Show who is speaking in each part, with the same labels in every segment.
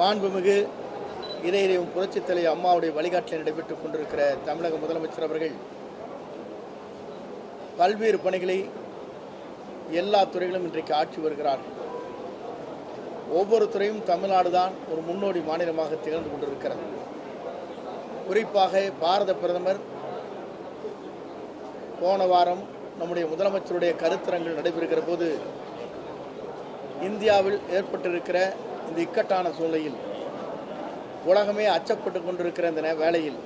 Speaker 1: மாண்புமிகு இதயம் புரட்சித் தலைவர் அம்மாவுடைய வழிகாட்டில் நடைபெற்றுக் கொண்டிருக்கிற தமிழக முதலமைச்சர் அவர்கள் பல்வேறு பணிகளை எல்லா துறைகளும் இன்றைக்கு ஆட்சி வருகிறார்கள் ஒவ்வொரு துறையும் தமிழ்நாடு தான் ஒரு முன்னோடி மாநிலமாக திகழ்ந்து கொண்டிருக்கிறது குறிப்பாக பாரத பிரதமர் போன வாரம் நம்முடைய முதலமைச்சருடைய கருத்தரங்கள் நடைபெறுகிற போது இந்தியாவில் ஏற்பட்டிருக்கிற இந்த இக்கட்டான சூழ்நிலையில் உலகமே அச்சப்பட்டு கொண்டிருக்கிற இந்த நே- வேளையில்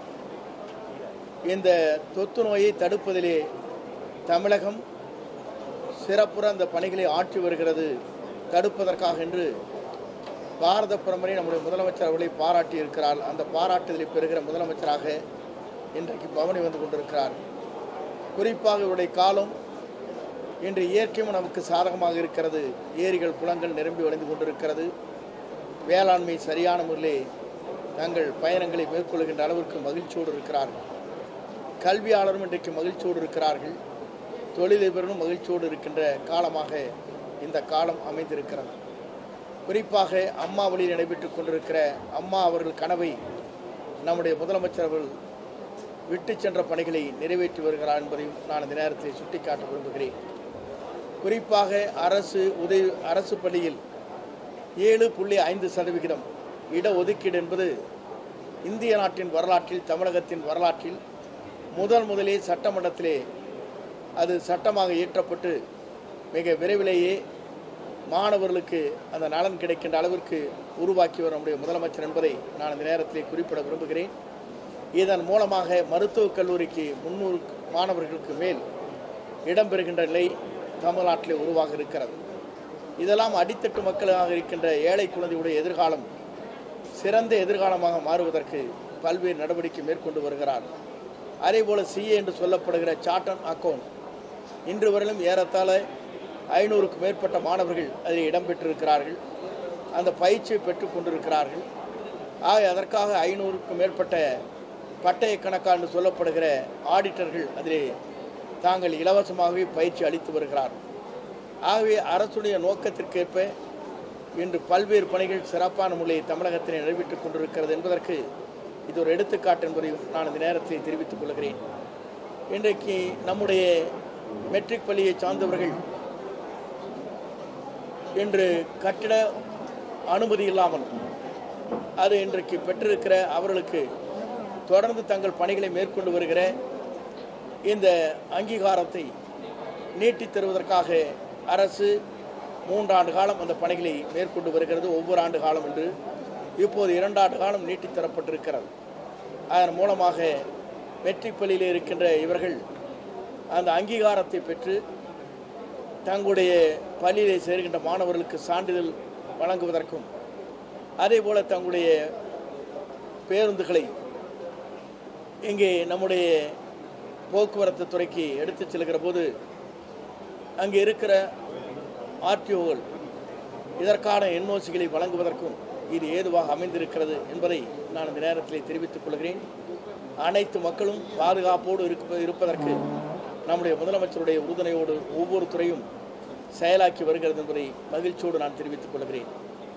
Speaker 1: இந்த தொத்து நோயை தடுப்பதிலே தமிழகம் சிறப்புற அந்த பணிகளை ஆற்றி வருகிறது தடுப்பதற்காக என்று பாரத பிரதமரை நம்முடைய முதலமைச்சர் அவர்களை பாராட்டி இருக்கிறார் அந்த பாராட்டுதலை பெறுகிற முதலமைச்சராக இன்றைக்கு பவனி வந்து கொண்டிருக்கிறார் குறிப்பாக இவருடைய காலம் இன்று இயற்கையும் நமக்கு சாதகமாக இருக்கிறது ஏரிகள் குளங்கள் நிரம்பி வழிந்து கொண்டிருக்கிறது வேளாண்மை சரியான முறையிலே தங்கள் பயணங்களை மேற்கொள்கின்ற அளவிற்கு மகிழ்ச்சியோடு இருக்கிறார்கள் கல்வியாளரும் இன்றைக்கு மகிழ்ச்சியோடு இருக்கிறார்கள் தொழிலதிபர்களும் மகிழ்ச்சியோடு இருக்கின்ற காலமாக இந்த காலம் அமைந்திருக்கிறது குறிப்பாக அம்மா வழியில் நடைபெற்றுக் கொண்டிருக்கிற அம்மா அவர்கள் கனவை நம்முடைய முதலமைச்சர் அவர்கள் விட்டு சென்ற பணிகளை நிறைவேற்றி வருகிறார் என்பதையும் நான் இந்த நேரத்தில் சுட்டிக்காட்ட விரும்புகிறேன் குறிப்பாக அரசு உதவி அரசு பள்ளியில் ஏழு புள்ளி ஐந்து சதவிகிதம் இடஒதுக்கீடு என்பது இந்திய நாட்டின் வரலாற்றில் தமிழகத்தின் வரலாற்றில் முதல் முதலே சட்டமன்றத்திலே அது சட்டமாக இயற்றப்பட்டு மிக விரைவிலேயே மாணவர்களுக்கு அந்த நலன் கிடைக்கின்ற அளவிற்கு உருவாக்கி வரும் நம்முடைய முதலமைச்சர் என்பதை நான் இந்த நேரத்திலே குறிப்பிட விரும்புகிறேன் இதன் மூலமாக மருத்துவக் கல்லூரிக்கு முன்னூறு மாணவர்களுக்கு மேல் இடம்பெறுகின்ற நிலை தமிழ்நாட்டிலே உருவாக இருக்கிறது இதெல்லாம் அடித்தட்டு மக்களாக இருக்கின்ற ஏழை குழந்தையுடைய எதிர்காலம் சிறந்த எதிர்காலமாக மாறுவதற்கு பல்வேறு நடவடிக்கை மேற்கொண்டு வருகிறார் அதேபோல சிஏ என்று சொல்லப்படுகிற சார்ட் அக்கவுண்ட் இன்று வரையிலும் ஏறத்தாழ ஐநூறுக்கும் மேற்பட்ட மாணவர்கள் அதில் இடம்பெற்றிருக்கிறார்கள் அந்த பயிற்சியை பெற்றுக் கொண்டிருக்கிறார்கள் ஆக அதற்காக ஐநூறுக்கும் மேற்பட்ட பட்டய கணக்காக என்று சொல்லப்படுகிற ஆடிட்டர்கள் அதிலே தாங்கள் இலவசமாகவே பயிற்சி அளித்து வருகிறார்கள் ஆகவே அரசுடைய நோக்கத்திற்கேற்ப இன்று பல்வேறு பணிகள் சிறப்பான முறையில் தமிழகத்தில் நிறைவேற்றிக் கொண்டிருக்கிறது என்பதற்கு இது ஒரு எடுத்துக்காட்டு என்பதையும் நான் இந்த நேரத்தில் தெரிவித்துக் கொள்கிறேன் இன்றைக்கு நம்முடைய மெட்ரிக் பள்ளியை சார்ந்தவர்கள் இன்று கட்டிட அனுமதி இல்லாமல் அது இன்றைக்கு பெற்றிருக்கிற அவர்களுக்கு தொடர்ந்து தங்கள் பணிகளை மேற்கொண்டு வருகிற இந்த அங்கீகாரத்தை நீட்டித் தருவதற்காக அரசு மூன்றாண்டு காலம் அந்த பணிகளை மேற்கொண்டு வருகிறது ஒவ்வொரு ஆண்டு காலம் என்று இப்போது இரண்டாண்டு காலம் நீட்டித் தரப்பட்டிருக்கிறது அதன் மூலமாக மெட்ரிக் பள்ளியில் இருக்கின்ற இவர்கள் அந்த அங்கீகாரத்தை பெற்று தங்களுடைய பள்ளியிலே சேர்கின்ற மாணவர்களுக்கு சான்றிதழ் வழங்குவதற்கும் அதேபோல தங்களுடைய பேருந்துகளை இங்கே நம்முடைய போக்குவரத்து துறைக்கு எடுத்துச் செல்கிற போது அங்கே இருக்கிற ஆர்டிஓகள் இதற்கான என்ஓசிகளை வழங்குவதற்கும் இது ஏதுவாக அமைந்திருக்கிறது என்பதை நான் இந்த நேரத்தில் தெரிவித்துக் கொள்கிறேன் அனைத்து மக்களும் பாதுகாப்போடு இருப்ப இருப்பதற்கு நம்முடைய முதலமைச்சருடைய உறுதுணையோடு ஒவ்வொரு துறையும் செயலாக்கி வருகிறது என்பதை மகிழ்ச்சியோடு நான் தெரிவித்துக் கொள்கிறேன்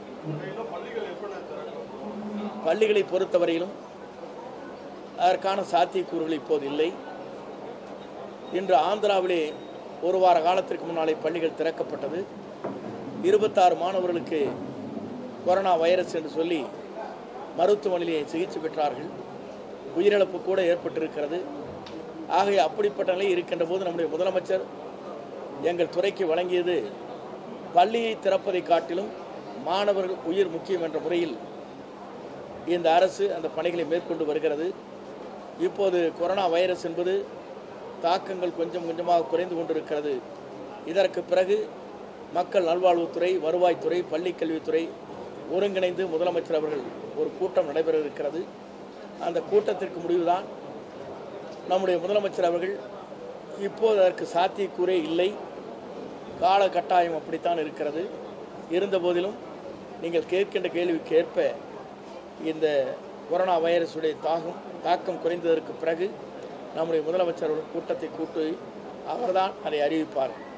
Speaker 1: பள்ளிகளை பொறுத்தவரையிலும் அதற்கான சாத்தியக்கூறுகள் இப்போது இல்லை இன்று ஆந்திராவிலே ஒரு வார காலத்திற்கு முன்னாலே பள்ளிகள் திறக்கப்பட்டது இருபத்தாறு மாணவர்களுக்கு கொரோனா வைரஸ் என்று சொல்லி மருத்துவமனையிலே சிகிச்சை பெற்றார்கள் உயிரிழப்பு கூட ஏற்பட்டிருக்கிறது ஆகவே அப்படிப்பட்ட நிலை இருக்கின்ற போது நம்முடைய முதலமைச்சர் எங்கள் துறைக்கு வழங்கியது பள்ளியை திறப்பதை காட்டிலும் மாணவர்கள் உயிர் முக்கியம் என்ற முறையில் இந்த அரசு அந்த பணிகளை மேற்கொண்டு வருகிறது இப்போது கொரோனா வைரஸ் என்பது தாக்கங்கள் கொஞ்சம் கொஞ்சமாக குறைந்து கொண்டிருக்கிறது இதற்கு பிறகு மக்கள் நல்வாழ்வுத்துறை வருவாய்த்துறை பள்ளிக் கல்வித்துறை ஒருங்கிணைந்து முதலமைச்சர் அவர்கள் ஒரு கூட்டம் நடைபெற இருக்கிறது அந்த கூட்டத்திற்கு முடிவுதான் நம்முடைய முதலமைச்சர் அவர்கள் இப்போது அதற்கு சாத்தியக்கூறே இல்லை கால கட்டாயம் அப்படித்தான் இருக்கிறது இருந்த போதிலும் நீங்கள் கேட்கின்ற கேள்விக்கு ஏற்ப இந்த கொரோனா வைரஸுடைய தாகம் தாக்கம் குறைந்ததற்கு பிறகு நம்முடைய முதலமைச்சர் ஒரு கூட்டத்தை கூட்டி அவர்தான் அதை அறிவிப்பார்